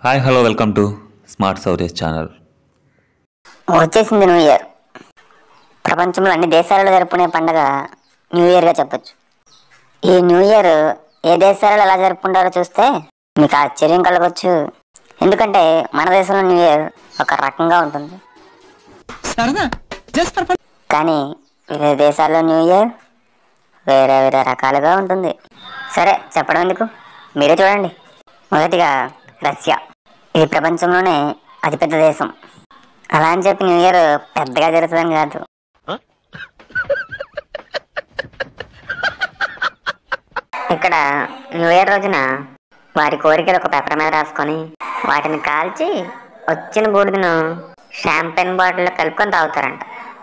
hi hello welcome to smart Souresh channel వచ్చేసింది new year ప్రపంచంలో అన్ని దేశాలలో జరుపుకునే పండగ న్యూ ఇయర్గా చెప్పొచ్చు ఈ న్యూ ఇయర్ ఏ దేశాలలో ఎలా జరుపుకుంటారో చూస్తే మీకు ఆశ్చర్యం కలగవచ్చు ఎందుకంటే మన దేశంలో న్యూ ఇయర్ ఒక రకంగా ఉంటుంది సరదా జస్ట్ ఫర్ ఫన్ కానీ వివిధ దేశాల్లో న్యూ ఇయర్ వేరే వేరే రకాలుగా ఉంటుంది సరే చెప్పడం ఎందుకు మీరే చూడండి మొదటిగా రష్యా ఇది ప్రపంచంలోనే అతిపెద్ద దేశం అలా అని చెప్పి న్యూ ఇయర్ పెద్దగా జరుగుతుందని కాదు ఇక్కడ న్యూ ఇయర్ రోజున వారి కోరికలు ఒక పేపర్ మీద రాసుకొని వాటిని కాల్చి వచ్చిన బూడిదను షాంపెన్ బాటిల్లో కలుపుకొని తాగుతారంట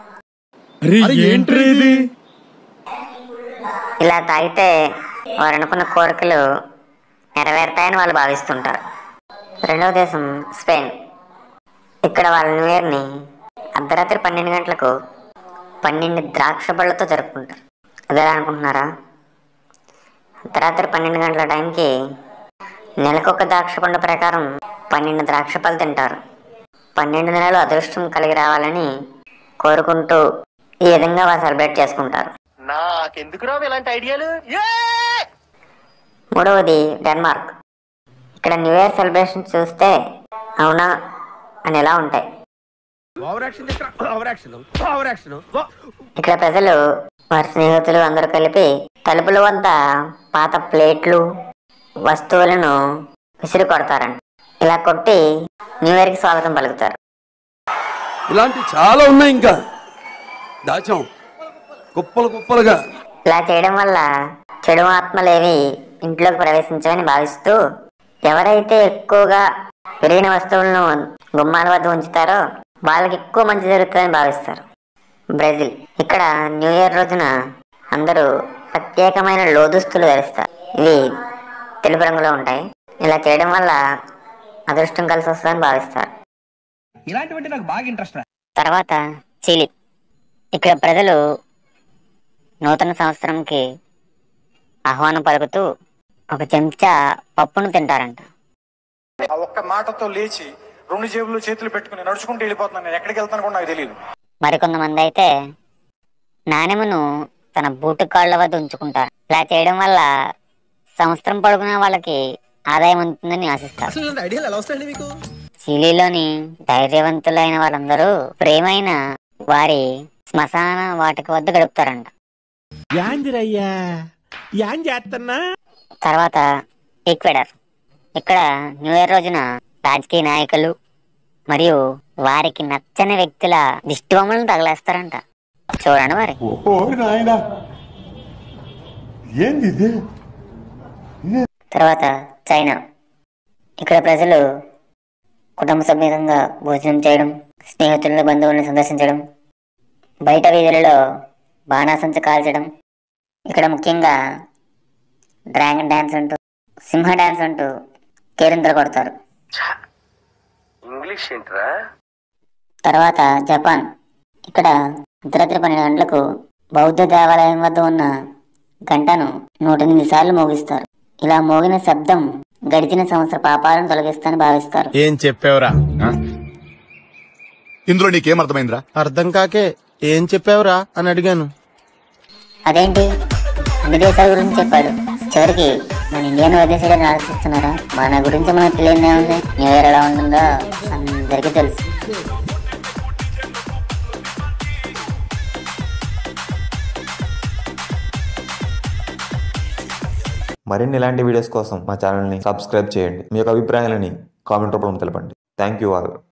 ఇలా తాగితే వారు అనుకున్న కోరికలు నెరవేరుతాయని వాళ్ళు భావిస్తుంటారు రెండవ దేశం స్పెయిన్ ఇక్కడ వాళ్ళ న్యూ ఇయర్ని అర్ధరాత్రి పన్నెండు గంటలకు పన్నెండు ద్రాక్ష పళ్ళతో జరుపుకుంటారు అదే అనుకుంటున్నారా అర్ధరాత్రి పన్నెండు గంటల టైంకి నెలకొక ద్రాక్ష పండు ప్రకారం పన్నెండు ద్రాక్ష పళ్ళు తింటారు పన్నెండు నెలలు అదృష్టం కలిగి రావాలని కోరుకుంటూ ఈ విధంగా వారు సెలబ్రేట్ చేసుకుంటారు నాకెందుకు రావు ఇలాంటి ఐడియాలు మూడవది డెన్మార్క్ ఇక్కడ న్యూ ఇయర్ సెలబ్రేషన్ చూస్తే అవునా అని ఎలా ఉంటాయి over action over action over action ఇక్కడ ప్రజలు వారి స్నేహితులు అందరూ కలిపి తలుపుల వద్ద పాత ప్లేట్లు వస్తువులను విసిరి కొడతారంట ఇలా కొట్టి న్యూ ఇయర్కి స్వాగతం పలుకుతారు ఇలాంటి చాలా ఉన్నాయి ఇంకా దాచాం కుప్పలు కుప్పలుగా ఇలా చేయడం వల్ల చెడు ఆత్మలేవి ఇంట్లోకి ప్రవేశించవని భావిస్తూ ఎవరైతే ఎక్కువగా పెరిగిన వస్తువులను గుమ్మాల వద్ద ఉంచుతారో వాళ్ళకి ఎక్కువ మంచి జరుగుతుందని భావిస్తారు బ్రెజిల్ ఇక్కడ న్యూ ఇయర్ రోజున అందరూ ప్రత్యేకమైన లోదుస్తులు ధరిస్తారు ఇవి తెలుపు రంగులో ఉంటాయి ఇలా చేయడం వల్ల అదృష్టం కలిసి వస్తుందని భావిస్తారు ఇలాంటివంటే నాకు బాగా ఇంట్రెస్ట్ రా తర్వాత చిలీ ఇక్కడ ప్రజలు నూతన సంవత్సరంకి ఆహ్వానం పలుకుతూ ఒక చెంచా పప్పును తింటారంట ఆ ఒక్క మాటతో లేచి రెండు జేబులు చేతులు పెట్టుకుని నడుచుకుంటూ వెళ్ళిపోతున్నాను నేను ఎక్కడికి వెళ్తాను కూడా నాకు తెలియదు మరికొంతమంది అయితే నాణెమును తన బూటు కాళ్ళ వద్ద ఉంచుకుంటారు ఇలా చేయడం వల్ల సంవత్సరం పొడుగునా వాళ్ళకి ఆదాయం ఉంటుందని ఆశిస్తారు అసలు ఇలాంటి ఐడియాలు ఎలా వస్తాయండి మీకు చిలీలోని ధైర్యవంతులైన వాళ్ళందరూ ప్రేమైన వారి శ్మశాన వాటిక వద్ద గడుపుతారంట యాందిరయ్యా యాం చేస్తున్నా తర్వాత ఈక్వెడర్ ఇక్కడ న్యూ ఇయర్ రోజున రాజకీయ నాయకులు మరియు వారికి నచ్చని వ్యక్తుల దిష్టిబొమ్మలను తగలేస్తారంట చూడండి మరి తర్వాత చైనా ఇక్కడ ప్రజలు కుటుంబ సమేతంగా భోజనం చేయడం స్నేహితులను బంధువులను సందర్శించడం బయట వీధులలో బాణాసంచ కాల్చడం ఇక్కడ ముఖ్యంగా డ్రాగన్ డ్యాన్స్ అంటూ సింహ డ్యాన్స్ అంటూ కేరింతలు కొడతారు ఇంగ్లీష్ ఏంట్రా తర్వాత జపాన్ ఇక్కడ అర్ధరాత్రి పన్నెండు గంటలకు బౌద్ధ దేవాలయం వద్ద ఉన్న గంటను నూట ఎనిమిది సార్లు మోగిస్తారు ఇలా మోగిన శబ్దం గడిచిన సంవత్సర పాపాలను తొలగిస్తానని భావిస్తారు ఏం చెప్పావురా ఇందులో నీకేం అర్థమైందిరా అర్థం కాకే ఏం చెప్పావురా అని అడిగాను అదేంటి అన్ని దేశాల గురించి చెప్పాడు చివరికి మన ఇండియాను వదిలేసాడని ఆలోచిస్తున్నారా మన గురించి మనకు తెలియదే ఉంది న్యూ ఇయర్ ఎలా ఉంటుందో అందరికీ తెలుసు మరిన్ని ఇలాంటి వీడియోస్ కోసం మా ఛానల్ని సబ్స్క్రైబ్ చేయండి మీ యొక్క అభిప్రాయాలని కామెంట్ రూపంలో తెలపండి థ్యాంక్ యూ ఆల్